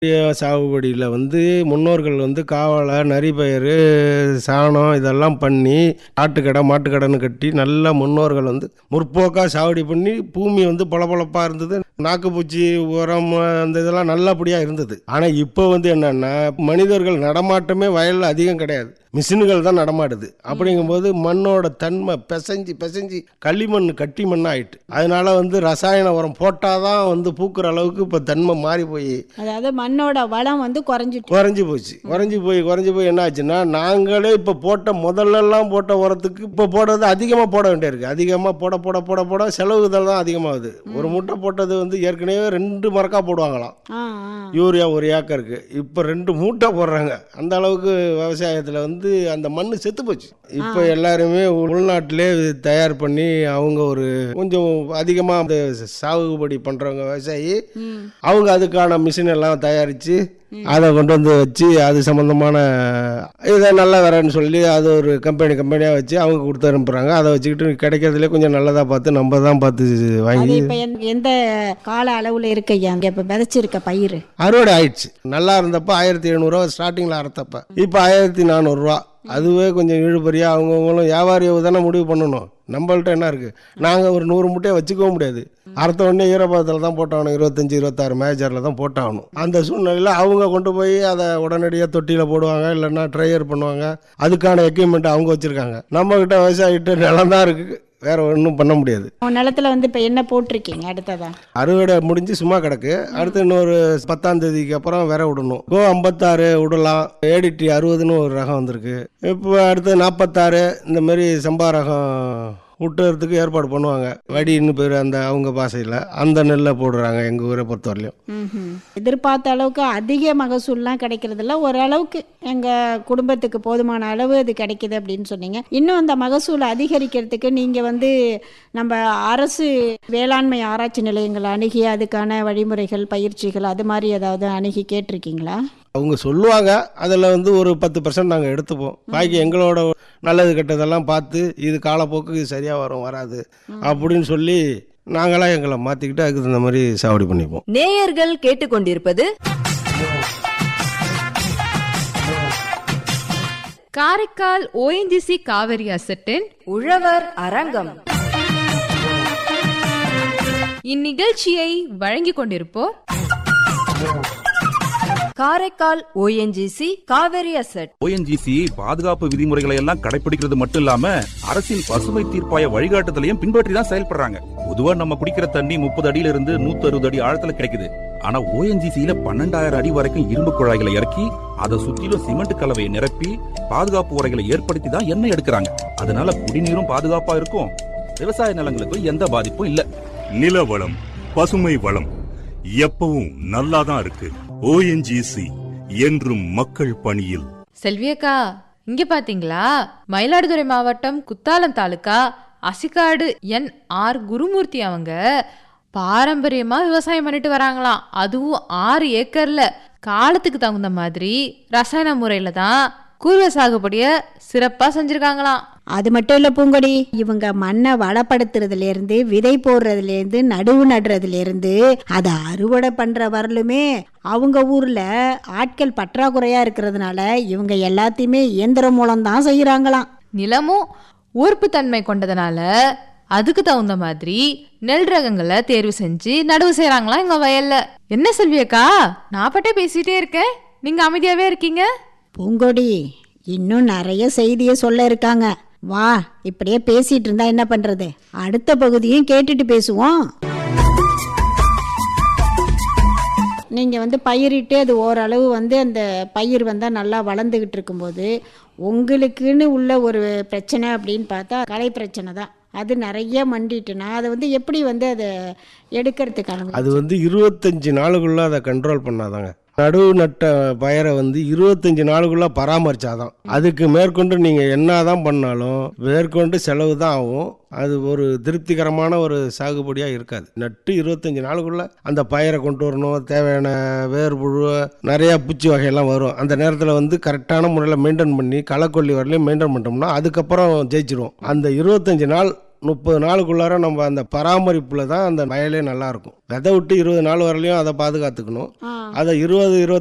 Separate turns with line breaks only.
சாகுபடியில் வந்து முன்னோர்கள் வந்து காவாலை நரிப்பயிறு சாணம் இதெல்லாம் பண்ணி ஆட்டுக்கடை மாட்டுக்கடைன்னு கட்டி நல்லா முன்னோர்கள் வந்து முற்போக்காக சாகுபடி பண்ணி பூமி வந்து பளபளப்பாக இருந்தது நாக்குப்பூச்சி உரம் அந்த இதெல்லாம் நல்லபடியாக இருந்தது ஆனால் இப்போ வந்து என்னன்னா மனிதர்கள் நடமாட்டமே வயலில் அதிகம் கிடையாது மிஷின்கள் தான் நடமாடுது அப்படிங்கும்போது மண்ணோட தன்மை பிசைஞ்சு பிசைஞ்சு களிமண் கட்டி மண் ஆயிட்டு அதனால வந்து ரசாயன உரம் போட்டால் தான் வந்து பூக்கிற அளவுக்கு இப்போ தன்மை மாறி போய்
அதாவது மண்ணோட வளம் வந்து குறைஞ்சிட்டு
குறைஞ்சி போச்சு குறைஞ்சி போய் குறைஞ்சி போய் என்ன ஆச்சுன்னா நாங்களே இப்போ போட்ட முதல்லலாம் போட்ட உரத்துக்கு இப்போ போடுறது அதிகமாக போட வேண்டியிருக்கு அதிகமாக போட போட போட போட செலவு தான் அதிகமாகுது ஒரு மூட்டை போட்டது வந்து ஏற்கனவே ரெண்டு மரக்கா போடுவாங்களாம்
ஆ ஆ
யூரியா ஒரு ஏக்கருக்கு இப்போ ரெண்டு மூட்டை போடுறாங்க அந்த அளவுக்கு விவசாயத்தில் வந்து அந்த மண் செத்து போச்சு இப்போ எல்லாருமே உள்நாட்டிலே தயார் பண்ணி அவங்க ஒரு கொஞ்சம் அதிகமாக அந்த சாகுபடி பண்ணுறவங்க விவசாயி
ம்
அவங்க அதுக்கான மிஷின் எல்லாம் தயாரித்து அதை கொண்டு வந்து வச்சு அது சம்மந்தமான இதை நல்லா வரேன்னு சொல்லி அது ஒரு கம்பெனி கம்பெனியாக வச்சு அவங்க கொடுத்து அனுப்புகிறாங்க அதை வச்சுக்கிட்டு கிடைக்கிறதுலே கொஞ்சம் நல்லதாக பார்த்து நம்ம தான் பார்த்து
அது
வாங்கி
இப்ப எந்த- எந்த கால அளவுல இருக்கு ஐயா இங்க இப்ப விதைச்சிருக்க பயிர்
அறுவடை ஆயிடுச்சு நல்லா இருந்தப்ப ஆயிரத்தி எழுநூறுவா ஸ்டார்டிங்கில் அறுத்தப்ப இப்போ ஆயிரத்தி நானூறுரூவா அதுவே கொஞ்சம் இழுபறியாக அவங்கவுங்களும் வியாபாரி தானே முடிவு பண்ணணும் நம்மள்ட்ட என்ன இருக்குது நாங்கள் ஒரு நூறு மூட்டையை வச்சுக்கவும் முடியாது அறுத்த உடனே ஈரப்பதத்தில் தான் போட்டாகணும் இருபத்தஞ்சி இருபத்தாறு மேஜரில் தான் போட்டாகணும் அந்த சூழ்நிலையில் அவங்க கொண்டு போய் அதை உடனடியாக தொட்டியில் போடுவாங்க இல்லைன்னா ட்ரையர் பண்ணுவாங்க அதுக்கான எக்யூப்மெண்ட் அவங்க வச்சுருக்காங்க நம்மக்கிட்ட விவசாயிகிட்ட நிலம் தான் இருக்குது வேற ஒன்றும் பண்ண முடியாது
உன் நிலத்துல வந்து இப்ப என்ன போட்டிருக்கீங்க அடுத்ததா
அறுவடை முடிஞ்சு சும்மா கிடக்கு அடுத்து இன்னொரு பத்தாம் தேதிக்கு அப்புறம் விர விடணும் கோ ஐம்பத்தாறு விடலாம் ஏடிடி அறுபதுன்னு ஒரு ரகம் வந்திருக்கு இப்போ அடுத்து நாற்பத்தாறு இந்த மாதிரி சம்பா ரகம் விட்டுறதுக்கு ஏற்பாடு பண்ணுவாங்க வடின்னு பேர் அந்த அவங்க பாசையில் அந்த நெல்லை போடுறாங்க எங்கள் ஊரை பொறுத்தவரையிலும்
ம்ஹும். எதிர்பார்த்த அளவுக்கு அதிக மகசூல்லாம் கிடைக்கிறதில்ல ஓரளவுக்கு எங்க குடும்பத்துக்கு போதுமான அளவு அது கிடைக்குது அப்படின்னு சொன்னீங்க இன்னும் அந்த மகசூலை அதிகரிக்கிறதுக்கு நீங்க வந்து நம்ம அரசு வேளாண்மை ஆராய்ச்சி நிலையங்களை அணுகி அதுக்கான வழிமுறைகள் பயிற்சிகள் அது மாதிரி ஏதாவது அணுகி கேட்டிருக்கீங்களா
அவங்க சொல்லுவாங்க அதில் வந்து ஒரு பத்து பர்சன்ட் நாங்கள் எடுத்துப்போம் பாக்கி எங்களோட நல்லது கெட்டதெல்லாம் பார்த்து இது காலப்போக்கு இது சரியாக வரும் வராது அப்படின்னு சொல்லி நாங்களாம் எங்களை மாற்றிக்கிட்டு அதுக்கு தகுந்த மாதிரி சாவடி பண்ணிப்போம்
நேயர்கள் கேட்டுக்கொண்டிருப்பது
காரைக்கால் ஓஎன்ஜிசி காவிரி அசட்டின்
உழவர் அரங்கம்
இந்நிகழ்ச்சியை வழங்கிக் கொண்டிருப்போர்
Karaikal ONGC Kaveri asset
ONGC பாதுகாப்பு விதிமுறைகளை எல்லாம் கடைபிடிக்கிறது மட்டும் இல்லாம அரசின் பசுமை தீர்ப்பாய வழிகாட்டுதலையும் பின்பற்றி தான் செயல்படுறாங்க பொதுவா நம்ம குடிக்கிற தண்ணி முப்பது அடியில இருந்து நூத்தி அறுபது அடி ஆழத்துல கிடைக்குது ஆனா ஓஎன்ஜிசியில பன்னெண்டாயிரம் அடி வரைக்கும் இரும்பு குழாய்களை இறக்கி அதை சுத்திலும் சிமெண்ட் கலவையை நிரப்பி பாதுகாப்பு உரைகளை ஏற்படுத்தி தான் எண்ணெய் எடுக்கிறாங்க அதனால குடிநீரும் பாதுகாப்பா இருக்கும் விவசாய நிலங்களுக்கும் எந்த பாதிப்பும் இல்ல
நில வளம் பசுமை வளம் எப்பவும் நல்லாதான் இருக்கு ஓஎன்ஜிசி என்றும் மக்கள் பணியில்
செல்வியக்கா இங்க பாத்தீங்களா மயிலாடுதுறை மாவட்டம் குத்தாலம் தாலுக்கா அசிக்காடு என் ஆர் குருமூர்த்தி அவங்க பாரம்பரியமா விவசாயம் பண்ணிட்டு வராங்களாம் அதுவும் ஆறு ஏக்கர்ல காலத்துக்கு தகுந்த மாதிரி ரசாயன முறையில தான் கூர்வ சாகுபடிய சிறப்பா செஞ்சிருக்காங்களாம்
அது மட்டும் இல்லை பூங்கொடி இவங்க மண்ணை வளப்படுத்துறதுல இருந்து விதை போடுறதுல இருந்து நடுவு நடுறதுல இருந்து அதை அறுவடை பண்ற வரலுமே அவங்க ஊர்ல ஆட்கள் பற்றாக்குறையா இருக்கிறதுனால இவங்க எல்லாத்தையுமே இயந்திரம் மூலம் தான் செய்யறாங்களாம்
நிலமும் ஊர்ப்புத்தன்மை கொண்டதுனால அதுக்கு தகுந்த மாதிரி நெல் ரகங்களை தேர்வு செஞ்சு நடவு செய்றாங்களாம் எங்க வயல்ல என்ன செல்வியக்கா நான் பட்டே பேசிட்டே இருக்கேன் நீங்க அமைதியாவே இருக்கீங்க
பூங்கொடி இன்னும் நிறைய செய்தியை சொல்ல இருக்காங்க வா இப்படியே பேசிட்டு இருந்தா என்ன பண்றது அடுத்த பகுதியும் கேட்டுட்டு பேசுவோம் நீங்க வந்து பயிரிட்டு அது ஓரளவு வந்து அந்த பயிர் வந்தால் நல்லா வளர்ந்துக்கிட்டு இருக்கும்போது உங்களுக்குன்னு உள்ள ஒரு பிரச்சனை அப்படின்னு பார்த்தா கலை பிரச்சனை தான் அது நிறைய மண்டிட்டுனா அதை வந்து எப்படி வந்து அதை எடுக்கிறதுக்கான
அது வந்து இருபத்தஞ்சு நாளுக்குள்ள அதை கண்ட்ரோல் பண்ணாதாங்க நடுவு நட்ட பயிரை வந்து இருபத்தஞ்சு நாளுக்குள்ள பராமரிச்சாதான் அதுக்கு மேற்கொண்டு நீங்க என்னதான் பண்ணாலும் மேற்கொண்டு செலவு தான் ஆகும் அது ஒரு திருப்திகரமான ஒரு சாகுபடியா இருக்காது நட்டு இருபத்தஞ்சு நாளுக்குள்ள அந்த பயிரை கொண்டு வரணும் தேவையான வேர்புழு நிறைய பூச்சி வகையெல்லாம் வரும் அந்த நேரத்தில் வந்து கரெக்டான முறையில் மெயின்டைன் பண்ணி களைக்கொல்லி வரலையும் மெயின்டைன் பண்ணிட்டோம்னா அதுக்கப்புறம் ஜெயிச்சிரும் அந்த இருபத்தஞ்சு நாள் முப்பது நாளுக்குள்ளார நம்ம அந்த பராமரிப்பில் தான் அந்த வயலே நல்லா இருக்கும் விதை விட்டு இருபது நாள் வரலையும் அதை பாதுகாத்துக்கணும்
ஆ
அதை இருபது இருபத்தி